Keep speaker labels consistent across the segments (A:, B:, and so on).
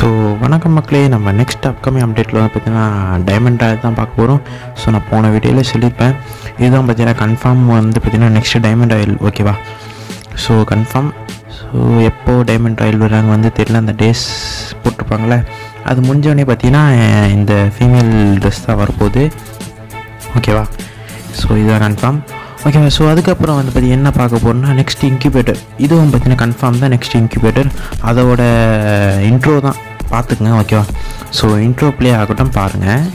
A: so வணக்கம் மக்களே நம்ம நெக்ஸ்ட் அப்கமிங் அப்டேட்டில் வந்து பார்த்தீங்கன்னா டைமண்ட் ராயல் தான் பார்க்க போகிறோம் ஸோ நான் போன வீடியோவில் சொல்லியிருப்பேன் இதுதான் பார்த்தீங்கன்னா கன்ஃபார்ம் வந்து பார்த்தீங்கன்னா நெக்ஸ்ட் டைமண்ட் ராயல் ஓகேவா ஸோ கன்ஃபார்ம் ஸோ எப்போ டைமண்ட் ராயல் வராங்க வந்து தெரியல அந்த டேஸ் போட்டிருப்பாங்களே அது முடிஞ்சோடனே பார்த்தீங்கன்னா இந்த ஃபீமேல் ட்ரெஸ் தான் வரப்போகுது ஓகேவா ஸோ இதுதான் கன்ஃபார்ம் ஓகேவா ஸோ அதுக்கப்புறம் வந்து பார்த்தி என்ன பார்க்க போகிறோம்னா நெக்ஸ்ட் இன்குபேட்டர் இதுவும் பார்த்தீங்கன்னா கன்ஃபார்ம் தான் நெக்ஸ்ட் இன்குபேட்டர் அதோட இன்ட்ரோ தான் பார்த்துக்குங்க ஓகேவா ஸோ இன்ட்ரோ ப்ளே ஆகட்டும் பாருங்கள்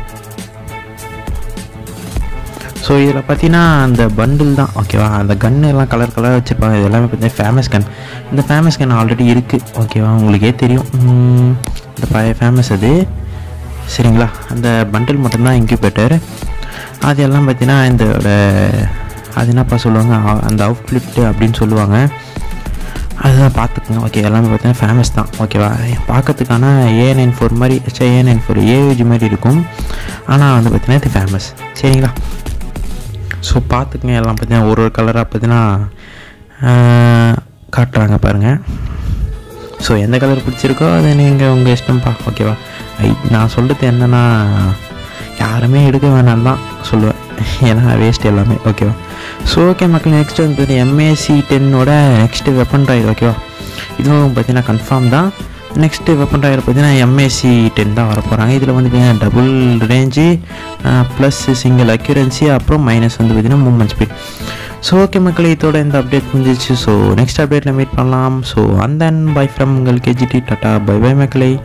A: ஸோ இதில் பார்த்தீங்கன்னா அந்த பண்டில் தான் ஓகேவா அந்த கன்று எல்லாம் கலர் கலராக வச்சுருப்பாங்க இது எல்லாமே பார்த்தீங்கன்னா ஃபேமஸ் கன் இந்த ஃபேமஸ் கன் ஆல்ரெடி இருக்குது ஓகேவா உங்களுக்கே தெரியும் உம், இந்த பழைய ஃபேமஸ் அது சரிங்களா அந்த பண்டில் மட்டும்தான் இன்குபேட்டர் அது எல்லாம் பார்த்தீங்கன்னா இதோட அது என்னப்பா சொல்லுவாங்க அ- அந்த அவுட்ஃப்ளிப்ட்டு அப்படின்னு சொல்லுவாங்க அதுதான் பார்த்துக்குங்க ஓகே எல்லாமே பார்த்தீங்கன்னா ஃபேமஸ் தான் ஓகேவா பார்க்கறதுக்கான ஏ நைன் ஃபோர் மாதிரி ஏ நைன் ஃபோர் ஏஜ் மாதிரி இருக்கும் ஆனால் வந்து பார்த்தீங்கன்னா இது ஃபேமஸ் சரிங்களா ஸோ பார்த்துக்குங்க எல்லாம் பார்த்தீங்கன்னா ஒரு ஒரு கலராக பார்த்தீங்கன்னா ஆஹ், காட்டுறாங்க பாருங்கள் ஸோ எந்த கலர் பிடிச்சிருக்கோ அதை நீங்கள் உங்கள் இஷ்டம்ப்பா ஓகேவா ஐ நான் சொல்கிறது என்னென்னா யாருமே எடுக்க வேணாம் தான் சொல்லுவேன் ஏன்னா வேஸ்ட் எல்லாமே ஓகேவா ஸோ ஓகே மக்கள் நெக்ஸ்ட் வந்து பார்த்தீங்கன்னா எம்ஏசி டென்னோட நெக்ஸ்ட்டு வெப்பன் ராயல் ஓகேவா இதுவும் பார்த்தீங்கன்னா கன்ஃபார்ம் தான் நெக்ஸ்ட்டு வெப்பன் ராயல் பார்த்தீங்கன்னா எம்ஏசி டென் தான் வர போகிறாங்க இதில் வந்து பார்த்தீங்கன்னா double range plus single accuracy அப்புறம் மைனஸ் வந்து பார்த்தீங்கன்னா மூமெண்ட் ஸ்பீட் ஸோ ஓகே மக்களே இதோட இந்த அப்டேட் முடிஞ்சிச்சு ஸோ நெக்ஸ்ட் அப்டேட்டில் மீட் பண்ணலாம் ஸோ அந்த பை ஃப்ரம் உங்கள் கேஜிடி டாட்டா பை பை மக்களே